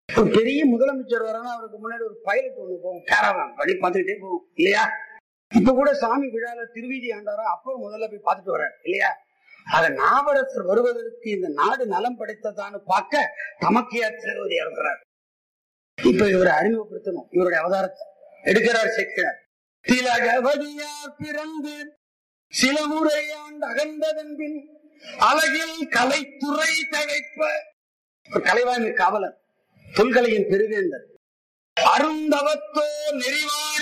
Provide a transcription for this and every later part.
ஒரு பெரிய முதலமைச்சர் வரணும் அவருக்கு முன்னாடி ஒரு பைலட் ஒண்ணு போகும் கேரவான் படி பார்த்துக்கிட்டே போகும் இல்லையா இப்ப கூட சாமி விழால திருவீதி ஆண்டாரா அப்போ முதல்ல போய் பார்த்துட்டு வர்றார் இல்லையா ஆக நாவரசர் வருவதற்கு இந்த நாடு நலம் படைத்ததான்னு பார்க்க தமக்கையார் திலகவதி இருக்கிறார் இப்ப இவரை அறிமுகப்படுத்தணும் இவருடைய அவதாரத்தை எடுக்கிறார் சேர்க்கிறார் திலகவதியார் பிறந்து சில முறையாண்டு அகன்றதன் பின் அழகில் கலைத்துறை தழைப்ப ஒரு கலைவாய்மை காவலர் தொல்கலையின் பெருவேந்தர் அருந்தவத்தோ நெறிவாழ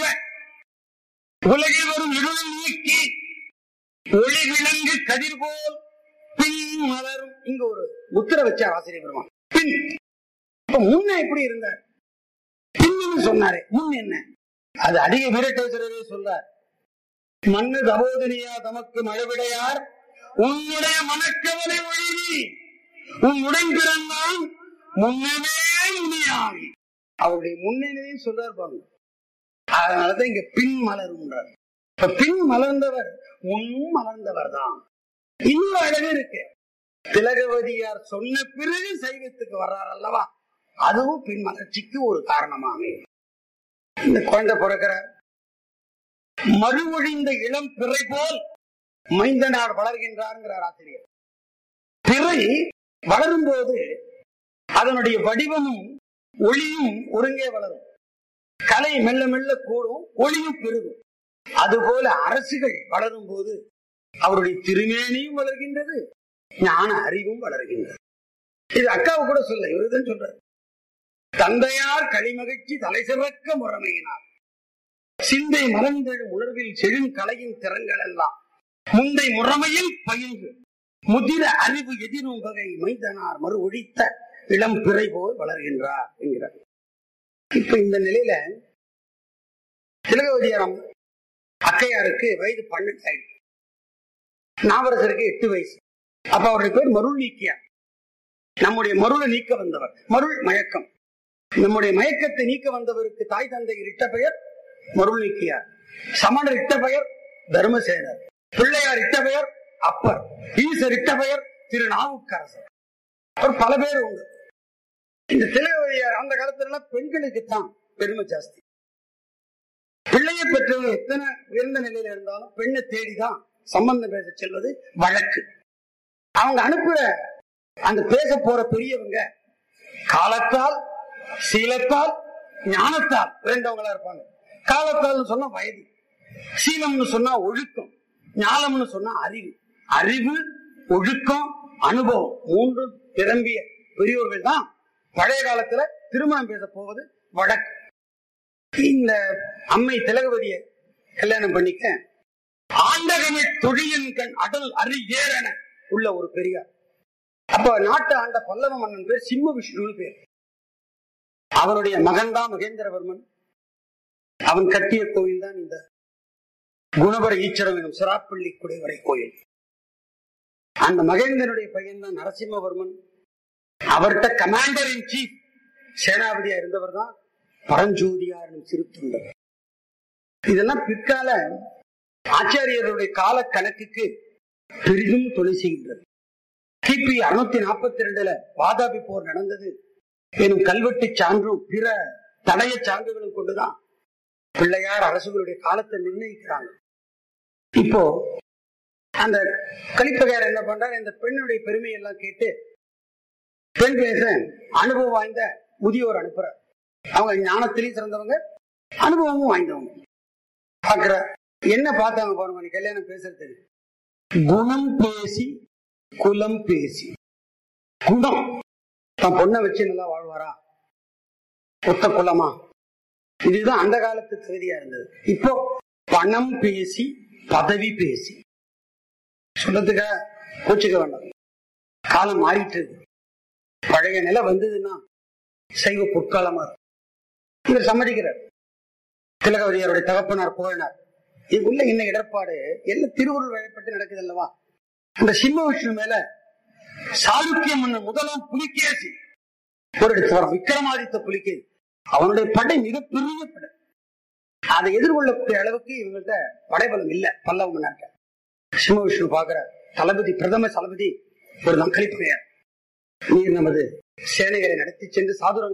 உலகில் வரும் இருள் நீக்கி ஒளி விளங்கு கதிர் போல் பின் மலரும் இங்க ஒரு முத்திர வச்சார் ஆசிரியர் பெருமான் பின் இப்ப முன்ன எப்படி இருந்தார் பின்னு சொன்னாரே முன் என்ன அது அதிக வீரட்டேஸ்வரரே சொல்றார் மண்ணு தபோதனியா தமக்கு மழவிடையார் உன்னுடைய மனக்கவலை ஒழுகி உன் உடன் பிறந்தான் முன்னமே முனியாகி அவருடைய முன்னணியும் சொல்றார் பாருங்க அதனாலதான் இங்க பின் மலருன்றார் இப்ப பின் மலர்ந்தவர் முன்னும் மலர்ந்தவர் தான் இன்னொரு அழகு இருக்கு திலகவதியார் சொன்ன பிறகு சைவத்துக்கு வர்றார் அல்லவா அதுவும் பின் மலர்ச்சிக்கு ஒரு காரணமாமே இந்த குழந்தை பிறக்கிறார் மறுவொழிந்த இளம் பிறை போல் மைந்தனார் வளர்கின்றார் ஆசிரியர் பிறை வளரும் போது அதனுடைய வடிவமும் ஒளியும் ஒருங்கே வளரும் கலை மெல்ல மெல்ல கூடும் ஒளியும் பெருகும் அதுபோல அரசுகள் வளரும் போது அவருடைய திருமேனியும் வளர்கின்றது ஞான அறிவும் வளர்கின்றது இது அக்காவு கூட சொல்ல இவருதான் சொல்றாரு தந்தையார் களிமகிழ்ச்சி தலை சிறக்க முறைமையினார் சிந்தை மலர்ந்தெழும் உணர்வில் செழும் கலையின் திறங்கள் எல்லாம் முந்தை முறைமையில் பயின்று முதிர அறிவு எதிரும் வகை மைந்தனார் மறு ஒழித்த இளம் பிறை போல் வளர்கின்றார் என்கிறார் இப்ப இந்த நிலையில திலகவதியாரம் அக்கையாருக்கு வயது பன்னெண்டு ஆயிடுச்சு நாவரசருக்கு எட்டு வயசு அப்ப அவருடைய பேர் மருள் நீக்கியார் நம்முடைய மருளை நீக்க வந்தவர் மருள் மயக்கம் நம்முடைய மயக்கத்தை நீக்க வந்தவருக்கு தாய் தந்தை இட்ட பெயர் மருள் நீக்கியார் சமணர் இட்ட பெயர் தர்மசேனர் பிள்ளையார் இட்ட பெயர் அப்பர் ஈசர் இட்ட பெயர் திரு நாவுக்கரசர் அவர் பல பேர் உண்டு இந்த திலகவதியார் அந்த காலத்துல எல்லாம் பெண்களுக்குத்தான் பெருமை ஜாஸ்தி பிள்ளையை பெற்றவங்க எத்தனை உயர்ந்த நிலையில இருந்தாலும் பெண்ணை தேடிதான் சம்பந்தம் பேச செல்வது வழக்கு அவங்க அனுப்புற அந்த பேச போற பெரியவங்க காலத்தால் சீலத்தால் ஞானத்தால் வேண்டவங்களா இருப்பாங்க காலத்தால் சொன்னா வயது சீலம்னு சொன்னா ஒழுக்கம் ஞானம்னு சொன்னா அறிவு அறிவு ஒழுக்கம் அனுபவம் மூன்று நிரம்பிய பெரியோர்கள் தான் பழைய காலத்துல திருமணம் பேச போவது வழக்கு இந்த அம்மை திலகவதிய கல்யாணம் பண்ணிக்க ஆண்டகமே தொழிலின் கண் அடல் அறி ஏறன உள்ள ஒரு பெரியார் அப்ப நாட்டை ஆண்ட பல்லவ மன்னன் பேர் சிம்ம விஷ்ணுன்னு பேர் அவனுடைய மகன் தான் மகேந்திரவர்மன் அவன் கட்டிய கோயில் தான் இந்த குணவர ஈச்சரம் எனும் சிராப்பள்ளி குடைவரை கோயில் அந்த மகேந்திரனுடைய பையன் தான் நரசிம்மவர்மன் அவர்கிட்ட கமாண்டர் இன் சீஃப் சேனாபதியா இருந்தவர் தான் பரஞ்சோதியார் சிறுத்தொண்டர் இதெல்லாம் பிற்கால ஆச்சாரியருடைய கால கணக்குக்கு பெரிதும் துணை செய்கின்றது கிபி அறுநூத்தி நாற்பத்தி ரெண்டுல வாதாபி போர் நடந்தது எனும் கல்வெட்டு சான்றும் பிற தடய சான்றுகளும் கொண்டுதான் பிள்ளையார் அரசுகளுடைய காலத்தை நிர்ணயிக்கிறாங்க இப்போ அந்த கலிப்பகையார் என்ன பண்றாரு இந்த பெண்ணுடைய பெருமையெல்லாம் கேட்டு பெண் பேச அனுபவம் வாய்ந்த முதியோர் அனுப்புறார் அவங்க ஞானத்திலையும் சிறந்தவங்க அனுபவமும் வாய்ந்தவங்க பாக்குற என்ன பார்த்தாங்க பாருங்க நீ கல்யாணம் பேசுறதுக்கு குணம் பேசி குலம் பேசி குணம் தான் பொண்ணை வச்சு நல்லா வாழ்வாரா ஒத்த குலமா இதுதான் அந்த காலத்து தகுதியா இருந்தது இப்போ பணம் பேசி பதவி பேசி சொல்லத்துக்கா கோச்சுக்க வேண்டாம் காலம் மாறிட்டு இருக்கு பழைய நிலை வந்ததுன்னா சைவ பொற்காலமா இருக்கும் இவர் சம்மதிக்கிறார் திலகவதியாருடைய தகப்பனார் புகழினார் இதுக்குள்ள என்ன இடர்பாடு எல்லாம் திருவுருள் வழிபட்டு நடக்குது அல்லவா அந்த சிம்ம விஷ்ணு மேல சாளுக்கிய மன்னன் முதலாம் புலிகேசி ஒரு இடத்து வரும் விக்ரமாதித்த புலிகேசி அவனுடைய படை மிக பெரிய படை அதை எதிர்கொள்ளக்கூடிய அளவுக்கு இவங்கள்ட்ட படைபலம் இல்ல பல்லவ மன்னர்கிட்ட சிம்ம விஷ்ணு பாக்குற தளபதி பிரதம தளபதி ஒரு நம் கழிப்பையார் நீர் நமது சேனைகளை நடத்தி சென்று சாதுரங்க